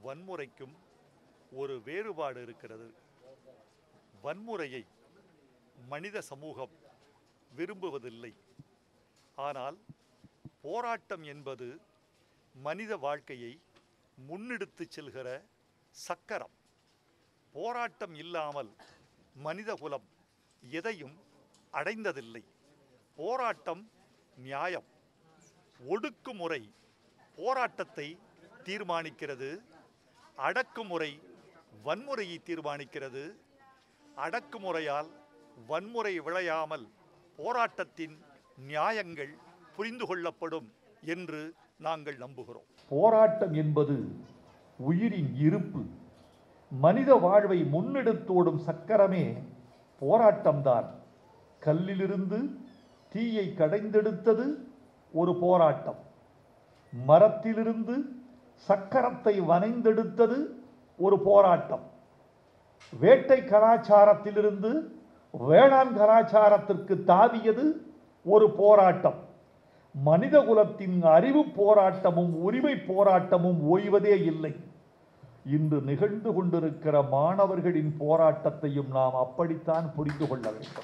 வன்முறைக்கும் ஒரு வேறுபாடு இருக்கிறது வன்முறையை மனித சமூகம் விரும்புவதில்லை ஆனால் போராட்டம் என்பது மனித வாழ்க்கையை முன்னெடுத்துச் செல்கிற சக்கரம் போராட்டம் இல்லாமல் மனிதகுலம் எதையும் அடைந்ததில்லை போராட்டம் நியாயம் ஒடுக்குமுறை போராட்டத்தை தீர்மானிக்கிறது அடக்குமுறை வன்முறையை தீர்மானிக்கிறது அடக்குமுறையால் வன்முறை விளையாமல் போராட்டத்தின் நியாயங்கள் புரிந்து கொள்ளப்படும் என்று நாங்கள் நம்புகிறோம் போராட்டம் என்பது உயிரின் இருப்பு மனித வாழ்வை முன்னெடுத்தோடும் சக்கரமே போராட்டம்தான் கல்லிலிருந்து தீயை கடைந்தெடுத்தது ஒரு போராட்டம் மரத்திலிருந்து சக்கரத்தை வனைந்தெடுத்தது ஒரு போராட்டம் வேட்டை கலாச்சாரத்திலிருந்து வேளாண் கலாச்சாரத்திற்கு தாவியது ஒரு போராட்டம் மனிதகுலத்தின் அறிவு போராட்டமும் உரிமை போராட்டமும் ஓய்வதே இல்லை இன்று நிகழ்ந்து கொண்டிருக்கிற மாணவர்களின் போராட்டத்தையும் நாம் அப்படித்தான் புரிந்து கொள்ள வேண்டும்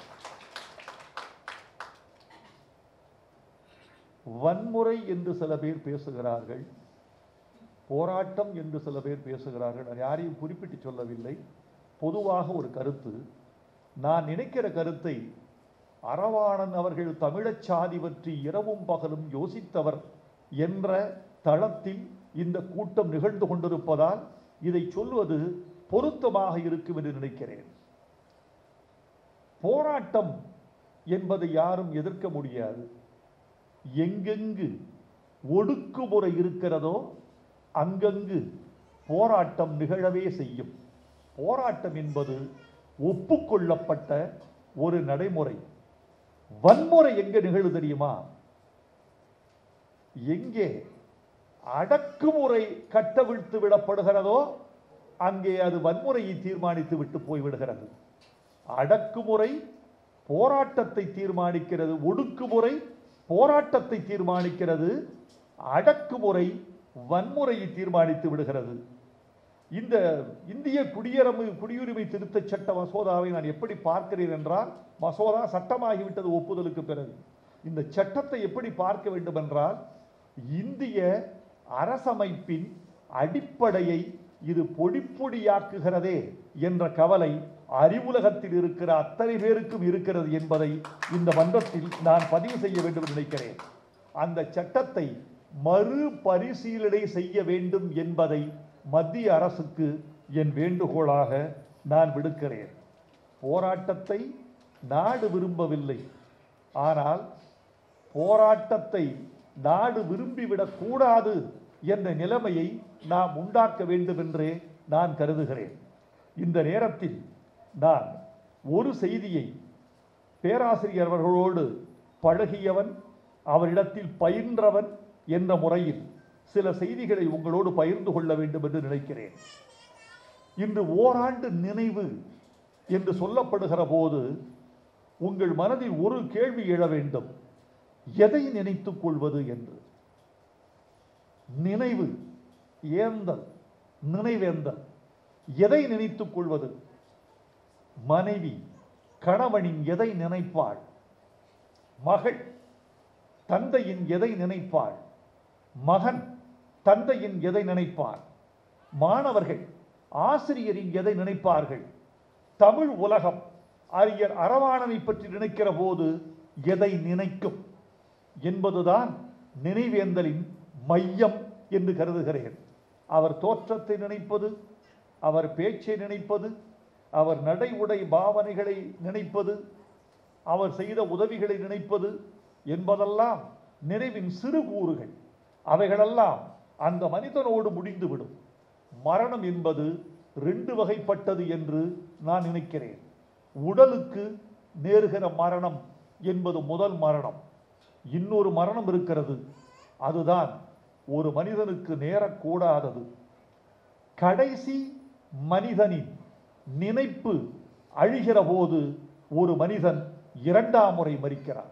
வன்முறை என்று சில பேர் பேசுகிறார்கள் போராட்டம் என்று சில பேர் பேசுகிறார்கள் நான் யாரையும் குறிப்பிட்டு சொல்லவில்லை பொதுவாக ஒரு கருத்து நான் நினைக்கிற கருத்தை அறவாணன் அவர்கள் தமிழச் சாதி பற்றி இரவும் பகலும் யோசித்தவர் என்ற தளத்தில் இந்த கூட்டம் நிகழ்ந்து கொண்டிருப்பதால் இதை சொல்வது பொருத்தமாக இருக்கும் என்று நினைக்கிறேன் போராட்டம் என்பதை யாரும் எதிர்க்க முடியாது எங்கெங்கு ஒடுக்குமுறை இருக்கிறதோ அங்கங்கு போராட்டம் நிகழவே செய்யும் போராட்டம் என்பது ஒப்புக்கொள்ளப்பட்ட ஒரு நடைமுறை வன்முறை எங்க நிகழு தெரியுமா எங்கே அடக்குமுறை கட்டவிழ்த்து விடப்படுகிறதோ அங்கே அது வன்முறையை தீர்மானித்து விட்டு போய்விடுகிறது அடக்குமுறை போராட்டத்தை தீர்மானிக்கிறது ஒடுக்குமுறை போராட்டத்தை தீர்மானிக்கிறது அடக்குமுறை வன்முறையை தீர்மானித்து விடுகிறது இந்த இந்திய குடியரமு குடியுரிமை திருத்தச் சட்ட மசோதாவை நான் எப்படி பார்க்கிறேன் என்றால் மசோதா சட்டமாகிவிட்டது ஒப்புதலுக்கு பிறகு இந்த சட்டத்தை எப்படி பார்க்க வேண்டும் என்றால் இந்திய அரசமைப்பின் அடிப்படையை இது பொடி பொடியாக்குகிறதே என்ற கவலை அறிவுலகத்தில் இருக்கிற அத்தனை பேருக்கும் இருக்கிறது என்பதை இந்த மன்றத்தில் நான் பதிவு செய்ய வேண்டும் என்று நினைக்கிறேன் அந்த சட்டத்தை மறுபரிசீலனை செய்ய வேண்டும் என்பதை மத்திய அரசுக்கு என் வேண்டுகோளாக நான் விடுக்கிறேன் போராட்டத்தை நாடு விரும்பவில்லை ஆனால் போராட்டத்தை நாடு விரும்பிவிடக் கூடாது என்ற நிலைமையை நாம் உண்டாக்க வேண்டும் என்றே நான் கருதுகிறேன் இந்த நேரத்தில் நான் ஒரு செய்தியை பேராசிரியர் அவர்களோடு பழகியவன் அவரிடத்தில் பயின்றவன் என்ற முறையில் சில செய்திகளை உங்களோடு பகிர்ந்து கொள்ள வேண்டும் என்று நினைக்கிறேன் இன்று ஓராண்டு நினைவு என்று சொல்லப்படுகிற போது உங்கள் மனதில் ஒரு கேள்வி எழ வேண்டும் எதை நினைத்துக் கொள்வது என்று நினைவு ஏந்தல் நினைவேந்தல் எதை நினைத்துக் கொள்வது மனைவி கணவனின் எதை நினைப்பாள் மகள் தந்தையின் எதை நினைப்பாள் மகன் தந்தையின் எதை நினைப்பார் மாணவர்கள் ஆசிரியரின் எதை நினைப்பார்கள் தமிழ் உலகம் அறிஞர் அரவாணனை பற்றி நினைக்கிற போது எதை நினைக்கும் என்பதுதான் நினைவேந்தலின் மையம் என்று கருதுகிறேன் அவர் தோற்றத்தை நினைப்பது அவர் பேச்சை நினைப்பது அவர் நடை உடை பாவனைகளை நினைப்பது அவர் செய்த உதவிகளை நினைப்பது என்பதெல்லாம் நினைவின் சிறு கூறுகள் அவைகளெல்லாம் அந்த மனிதனோடு முடிந்துவிடும் மரணம் என்பது ரெண்டு வகைப்பட்டது என்று நான் நினைக்கிறேன் உடலுக்கு நேருகிற மரணம் என்பது முதல் மரணம் இன்னொரு மரணம் இருக்கிறது அதுதான் ஒரு மனிதனுக்கு நேரக்கூடாதது கடைசி மனிதனின் நினைப்பு அழிகிற போது ஒரு மனிதன் இரண்டாம் முறை மரிக்கிறான்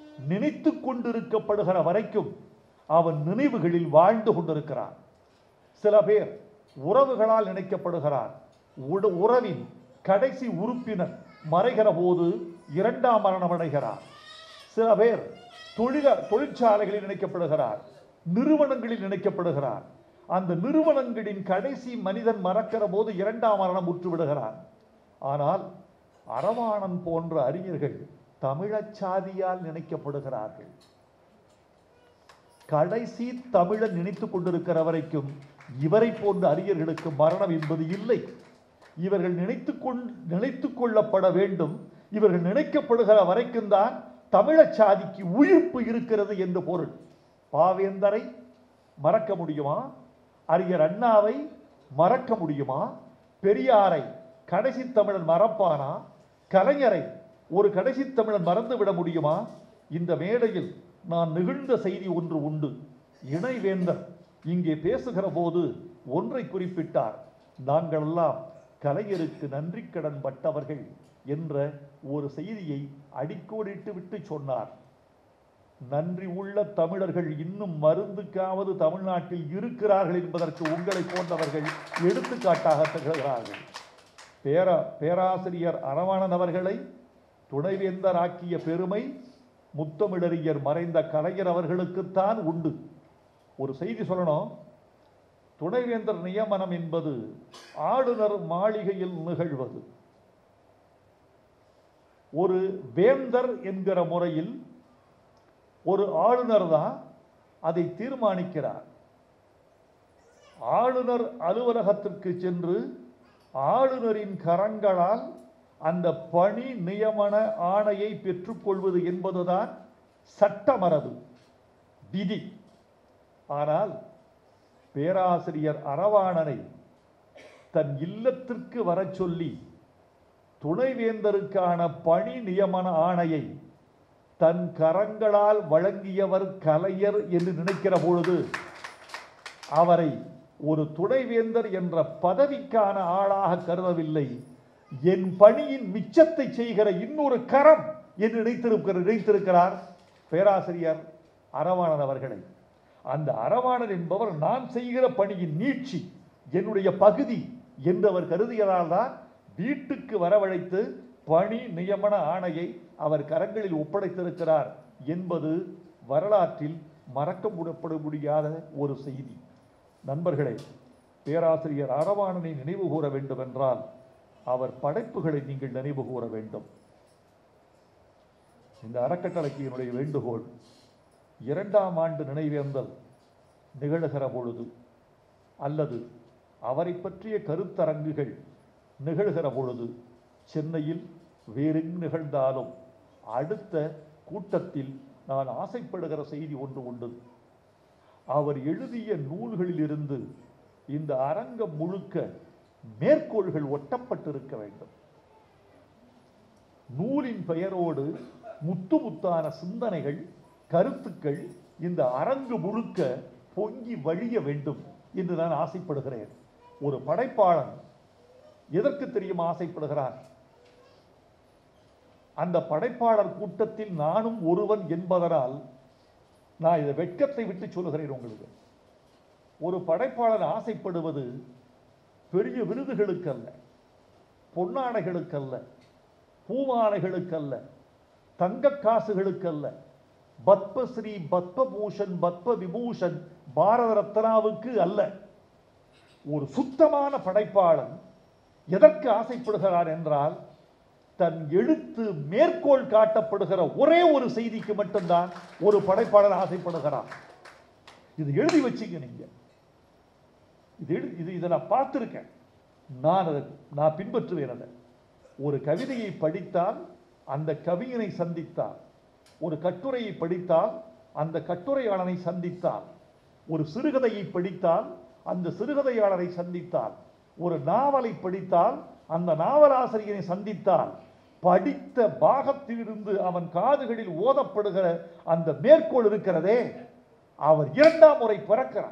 நினைத்து கொண்டிருக்கப்படுகிற வரைக்கும் அவன் நினைவுகளில் வாழ்ந்து கொண்டிருக்கிறான் சில பேர் உறவுகளால் நினைக்கப்படுகிறார் உட- உறவின் கடைசி உறுப்பினர் மறைகிற போது இரண்டாம் மரணம் அடைகிறார் சில பேர் தொழில தொழிற்சாலைகளில் நினைக்கப்படுகிறார் நிறுவனங்களில் நினைக்கப்படுகிறார் அந்த நிறுவனங்களின் கடைசி மனிதன் மறக்கிற போது இரண்டாம் மரணம் உற்று விடுகிறான் ஆனால் அரவாணன் போன்ற அறிஞர்கள் தமிழச் சாதியால் நினைக்கப்படுகிறார்கள் கடைசி தமிழன் நினைத்துக் கொண்டிருக்கிற வரைக்கும் இவரை போன்ற அறிஞர்களுக்கு மரணம் என்பது இல்லை இவர்கள் நினைத்துக் கொள் நினைத்துக் கொள்ளப்பட வேண்டும் இவர்கள் நினைக்கப்படுகிற வரைக்கும் தான் தமிழச் சாதிக்கு உயிர்ப்பு இருக்கிறது என்று பொருள் பாவேந்தரை மறக்க முடியுமா அறிஞர் அண்ணாவை மறக்க முடியுமா பெரியாரை கடைசி தமிழன் மறப்பானா கலைஞரை ஒரு கடைசி தமிழன் மறந்து விட முடியுமா இந்த மேடையில் நான் நிகழ்ந்த செய்தி ஒன்று உண்டு இணைவேந்தர் இங்கே பேசுகிற போது ஒன்றை குறிப்பிட்டார் நாங்களெல்லாம் கலைஞருக்கு நன்றி கடன் பட்டவர்கள் என்ற ஒரு செய்தியை அடிக்கோடிட்டு விட்டு சொன்னார் நன்றி உள்ள தமிழர்கள் இன்னும் மருந்துக்காவது தமிழ்நாட்டில் இருக்கிறார்கள் என்பதற்கு உங்களை போன்றவர்கள் எடுத்துக்காட்டாக திகழ்கிறார்கள் பேரா பேராசிரியர் அரவாணன் அவர்களை துணைவேந்தர் ஆக்கிய பெருமை முத்தமிழறிஞர் மறைந்த கலைஞர் அவர்களுக்குத்தான் உண்டு ஒரு செய்தி சொல்லணும் துணைவேந்தர் நியமனம் என்பது ஆளுநர் மாளிகையில் நிகழ்வது ஒரு வேந்தர் என்கிற முறையில் ஒரு ஆளுநர் தான் அதை தீர்மானிக்கிறார் ஆளுநர் அலுவலகத்திற்கு சென்று ஆளுநரின் கரங்களால் அந்த பணி நியமன ஆணையை பெற்றுக்கொள்வது என்பதுதான் சட்டமரபு விதி ஆனால் பேராசிரியர் அரவாணனை தன் இல்லத்திற்கு வரச் சொல்லி துணைவேந்தருக்கான பணி நியமன ஆணையை தன் கரங்களால் வழங்கியவர் கலைஞர் என்று நினைக்கிற பொழுது அவரை ஒரு துணைவேந்தர் என்ற பதவிக்கான ஆளாக கருதவில்லை என் பணியின் மிச்சத்தை செய்கிற இன்னொரு கரம் என்று நினைத்திருக்கிற நினைத்திருக்கிறார் பேராசிரியர் அரவாணன் அவர்களை அந்த அரவாணன் என்பவர் நான் செய்கிற பணியின் நீட்சி என்னுடைய பகுதி என்று அவர் கருதியதால் தான் வீட்டுக்கு வரவழைத்து பணி நியமன ஆணையை அவர் கரங்களில் ஒப்படைத்திருக்கிறார் என்பது வரலாற்றில் மறக்க முடப்பட முடியாத ஒரு செய்தி நண்பர்களே பேராசிரியர் அரவாணனை நினைவு கூற வேண்டும் என்றால் அவர் படைப்புகளை நீங்கள் நினைவு கூற வேண்டும் இந்த அறக்கட்டளைக்கு என்னுடைய வேண்டுகோள் இரண்டாம் ஆண்டு நினைவேந்தல் நிகழ்கிற பொழுது அல்லது அவரை பற்றிய கருத்தரங்குகள் நிகழ்கிற பொழுது சென்னையில் வேறெங்கு நிகழ்ந்தாலும் அடுத்த கூட்டத்தில் நான் ஆசைப்படுகிற செய்தி ஒன்று உண்டு அவர் எழுதிய நூல்களிலிருந்து இந்த அரங்கம் முழுக்க மேற்கோள்கள் ஒட்டப்பட்டிருக்க வேண்டும் நூலின் பெயரோடு முத்து முத்தான சிந்தனைகள் கருத்துக்கள் இந்த அரங்கு முழுக்க பொங்கி வழிய வேண்டும் என்று நான் ஆசைப்படுகிறேன் ஒரு படைப்பாளன் எதற்கு தெரியும் ஆசைப்படுகிறார் அந்த படைப்பாளர் கூட்டத்தில் நானும் ஒருவன் என்பதனால் நான் இதை வெட்கத்தை விட்டு சொல்லுகிறேன் உங்களுக்கு ஒரு படைப்பாளர் ஆசைப்படுவது பெரிய விருதுகளுக்கல்ல பொன்னாடைகளுக்கல்ல பூமாலைகளுக்கல்ல தங்க காசுகளுக்கல்ல பத்மஸ்ரீ பத்மபூஷன் பத்ம விபூஷன் பாரத ரத்னாவுக்கு அல்ல ஒரு சுத்தமான படைப்பாளன் எதற்கு ஆசைப்படுகிறார் என்றால் தன் எழுத்து மேற்கோள் காட்டப்படுகிற ஒரே ஒரு செய்திக்கு மட்டும்தான் ஒரு படைப்பாளர் ஆசைப்படுகிறார் இது எழுதி வச்சுங்க நீங்க இது எழு இது இதை நான் பார்த்துருக்கேன் நான் அதை நான் பின்பற்றுவேன் அதை ஒரு கவிதையை படித்தால் அந்த கவிஞனை சந்தித்தால் ஒரு கட்டுரையை படித்தால் அந்த கட்டுரையாளனை சந்தித்தால் ஒரு சிறுகதையை படித்தால் அந்த சிறுகதையாளரை சந்தித்தால் ஒரு நாவலை படித்தால் அந்த நாவலாசிரியரை சந்தித்தால் படித்த பாகத்திலிருந்து அவன் காதுகளில் ஓதப்படுகிற அந்த மேற்கோள் இருக்கிறதே அவர் இரண்டாம் முறை பிறக்கிறார்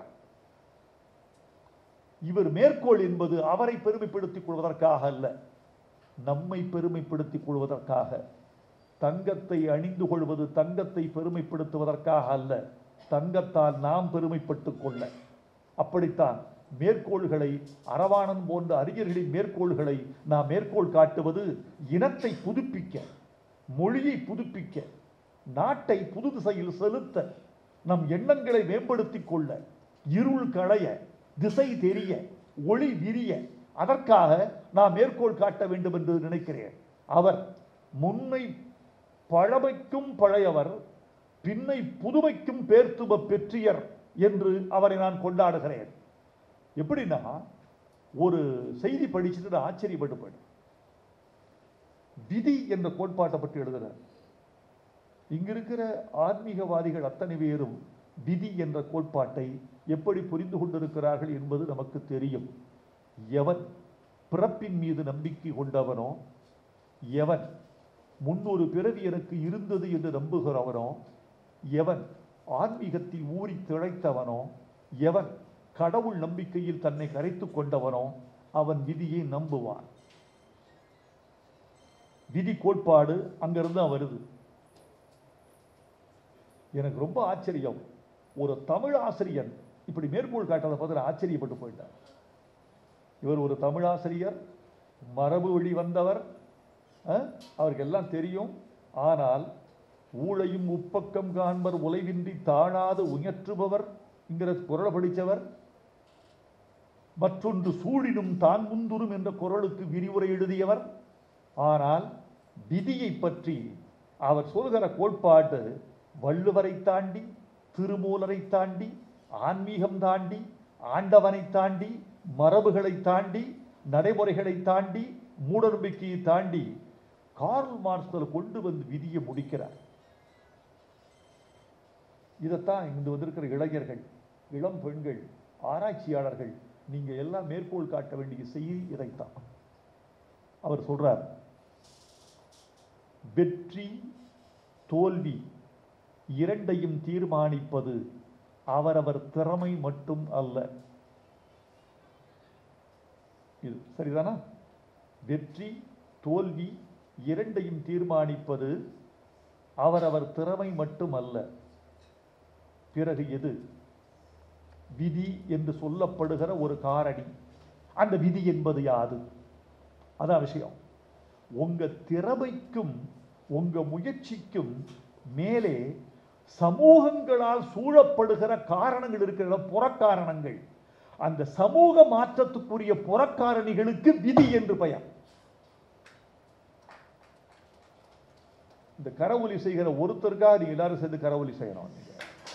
இவர் மேற்கோள் என்பது அவரை பெருமைப்படுத்திக் கொள்வதற்காக அல்ல நம்மை பெருமைப்படுத்திக் கொள்வதற்காக தங்கத்தை அணிந்து கொள்வது தங்கத்தை பெருமைப்படுத்துவதற்காக அல்ல தங்கத்தால் நாம் பெருமைப்பட்டுக் கொள்ள அப்படித்தான் மேற்கோள்களை அரவாணன் போன்ற அறிஞர்களின் மேற்கோள்களை நாம் மேற்கோள் காட்டுவது இனத்தை புதுப்பிக்க மொழியை புதுப்பிக்க நாட்டை புது திசையில் செலுத்த நம் எண்ணங்களை மேம்படுத்திக் கொள்ள இருள் களைய திசை தெரிய ஒளி விரிய அதற்காக நாம் மேற்கோள் காட்ட வேண்டும் என்று நினைக்கிறேன் அவர் முன்னை பழமைக்கும் பழையவர் பின்னை புதுமைக்கும் பேர்த்துவ பெற்றியர் என்று அவரை நான் கொண்டாடுகிறேன் எப்படின்னா ஒரு செய்தி படிச்சுட்டு நான் ஆச்சரியப்பட்டு போயிட்டேன் விதி என்ற கோட்பாட்டை பற்றி எழுதுகிறார் இங்க இருக்கிற ஆன்மீகவாதிகள் அத்தனை பேரும் விதி என்ற கோட்பாட்டை எப்படி புரிந்து கொண்டிருக்கிறார்கள் என்பது நமக்கு தெரியும் எவன் பிறப்பின் மீது நம்பிக்கை கொண்டவனோ எவன் முன்னொரு பிறவி எனக்கு இருந்தது என்று நம்புகிறவனோ எவன் ஆன்மீகத்தில் ஊறி திளைத்தவனோ எவன் கடவுள் நம்பிக்கையில் தன்னை கரைத்துக் கொண்டவனோ அவன் விதியை நம்புவான் விதி கோட்பாடு அங்கிருந்து தான் வருது எனக்கு ரொம்ப ஆச்சரியம் ஒரு தமிழ் ஆசிரியர் இப்படி மேற்கோள் காட்டதை பார்த்து நான் ஆச்சரியப்பட்டு போயிட்டார் இவர் ஒரு தமிழ் ஆசிரியர் மரபு வழி வந்தவர் அஹ், அவருக்கு எல்லாம் தெரியும் ஆனால் ஊழையும் உப்பக்கம் காண்பர் உலைவின்றி தாழாது உயற்றுபவர் என்கிற குரலை படித்தவர் மற்றொன்று சூழினும் தான் முந்துரும் என்ற குரலுக்கு விரிவுரை எழுதியவர் ஆனால் விதியை பற்றி அவர் சொல்கிற கோட்பாடு வள்ளுவரை தாண்டி திருமூலரை தாண்டி ஆன்மீகம் தாண்டி ஆண்டவனை தாண்டி மரபுகளை தாண்டி நடைமுறைகளை தாண்டி மூடநம்பிக்கையை தாண்டி கார்ல் மார்க்ஸில் கொண்டு வந்து விதியை முடிக்கிறார் இதைத்தான் இங்கு வந்திருக்கிற இளைஞர்கள் இளம் பெண்கள் ஆராய்ச்சியாளர்கள் நீங்க எல்லாம் மேற்கோள் காட்ட வேண்டிய செய்தி இதைத்தான் அவர் சொல்றார் வெற்றி தோல்வி இரண்டையும் தீர்மானிப்பது அவரவர் திறமை மட்டும் அல்ல இது சரிதானா வெற்றி தோல்வி இரண்டையும் தீர்மானிப்பது அவரவர் திறமை மட்டும் அல்ல பிறகு எது விதி என்று சொல்லப்படுகிற ஒரு காரணி அந்த விதி என்பது யாது அதான் விஷயம் உங்க திறமைக்கும் உங்க முயற்சிக்கும் மேலே சமூகங்களால் சூழப்படுகிற காரணங்கள் இருக்கிற புறக்காரணங்கள் அந்த சமூக மாற்றத்துக்குரிய புறக்காரணிகளுக்கு விதி என்று பெயர் இந்த கரவொலி செய்கிற ஒருத்தருக்காக நீங்க எல்லாரும் சேர்ந்து கரவொலி செய்யணும் நீங்க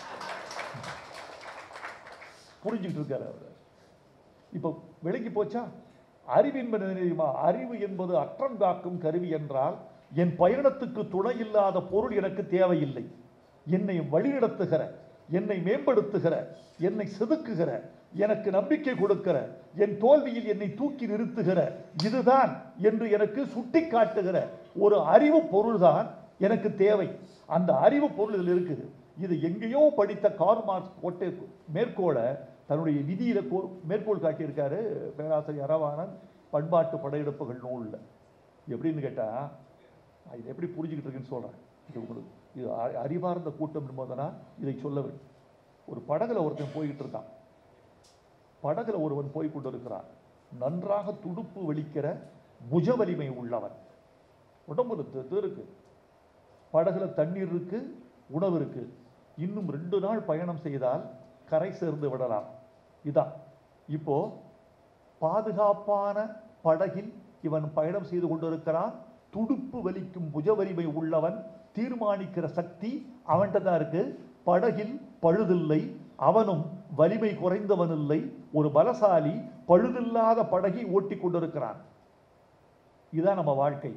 புரிஞ்சுக்கிட்டு இருக்காரு அவர் இப்போ விலகி போச்சா அறிவின்பது தெரியுமா அறிவு என்பது அற்றம் காக்கும் கருவி என்றால் என் பயணத்துக்கு துணை இல்லாத பொருள் எனக்கு தேவையில்லை என்னை வழிநடத்துகிற என்னை மேம்படுத்துகிற என்னை செதுக்குகிற எனக்கு நம்பிக்கை கொடுக்கிற என் தோல்வியில் என்னை தூக்கி நிறுத்துகிற இதுதான் என்று எனக்கு சுட்டி காட்டுகிற ஒரு அறிவு பொருள்தான் எனக்கு தேவை அந்த அறிவு பொருள் இதில் இருக்குது இது எங்கேயோ படித்த கார் மார்க்ஸ் போட்டு மேற்கோளை தன்னுடைய விதியில கோ- மேற்கோள் காட்டியிருக்காரு பேராசிரியர் அரவாணன் பண்பாட்டு படையெடுப்புகள் நூல்ல எப்படின்னு கேட்டா நான் இதை எப்படி புரிஞ்சுக்கிட்டு இருக்குன்னு சொல்றேன் இது உங்களுக்கு இது அ- அறிவார்ந்த கூட்டம் என்பதனா இதை சொல்ல வேண்டும் ஒரு படகுல ஒருத்தன் போய்கிட்டு இருக்கான் படகுல ஒருவன் போய் கொண்டிருக்கிறான் நன்றாக துடுப்பு வெளிக்கிற புஜ வலிமை உள்ளவன் உடம்புல தி- இது இருக்கு படகுல தண்ணீர் இருக்கு உணவு இருக்கு இன்னும் ரெண்டு நாள் பயணம் செய்தால் கரை சேர்ந்து விடலாம் இதான் இப்போ பாதுகாப்பான படகில் இவன் பயணம் செய்து கொண்டிருக்கிறான் துடுப்பு வலிக்கும் புஜ வலிமை உள்ளவன் தீர்மானிக்கிற சக்தி அவன்கிட்ட தான் இருக்கு படகில் பழுதில்லை அவனும் வலிமை குறைந்தவன் இல்லை ஒரு பலசாலி பழுதில்லாத படகை ஓட்டி கொண்டிருக்கிறான் இதான் நம்ம வாழ்க்கை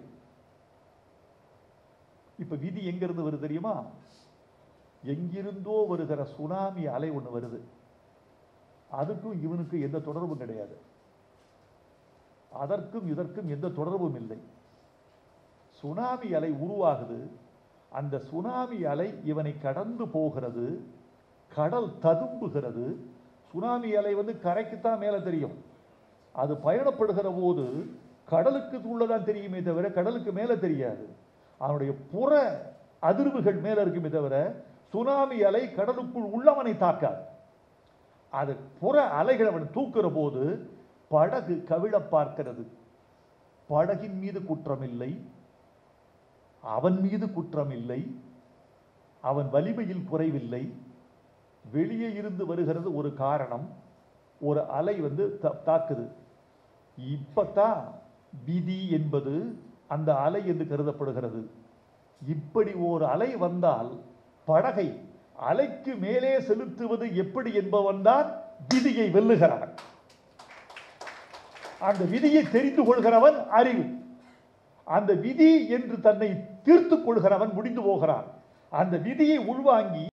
இப்ப விதி எங்கிருந்து வருது தெரியுமா எங்கிருந்தோ வருகிற சுனாமி அலை ஒண்ணு வருது அதுக்கும் இவனுக்கு எந்த தொடர்பும் கிடையாது அதற்கும் இதற்கும் எந்த தொடர்பும் இல்லை சுனாமி அலை உருவாகுது அந்த சுனாமி அலை இவனை கடந்து போகிறது கடல் ததும்புகிறது சுனாமி அலை வந்து கரைக்குத்தான் மேலே தெரியும் அது பயணப்படுகிற போது கடலுக்கு உள்ளதான் தெரியுமே தவிர கடலுக்கு மேலே தெரியாது அவனுடைய புற அதிர்வுகள் மேலே இருக்குமே தவிர சுனாமி அலை கடலுக்குள் உள்ளவனை தாக்காது அது புற அலைகள் அவன் தூக்குற போது படகு கவிழ பார்க்கிறது படகின் மீது குற்றமில்லை அவன் மீது குற்றமில்லை அவன் வலிமையில் குறைவில்லை வெளியே இருந்து வருகிறது ஒரு காரணம் ஒரு அலை வந்து தா- தாக்குது இப்பத்தான் விதி என்பது அந்த அலை என்று கருதப்படுகிறது இப்படி ஒரு அலை வந்தால் படகை அலைக்கு மேலே செலுத்துவது எப்படி என்பவன் தான் விதியை வெல்லுகிறவன் அந்த விதியை தெரிந்து கொள்கிறவன் அறிவு அந்த விதி என்று தன்னை தீர்த்துக் கொள்கிறவன் முடிந்து போகிறான் அந்த விதியை உள்வாங்கி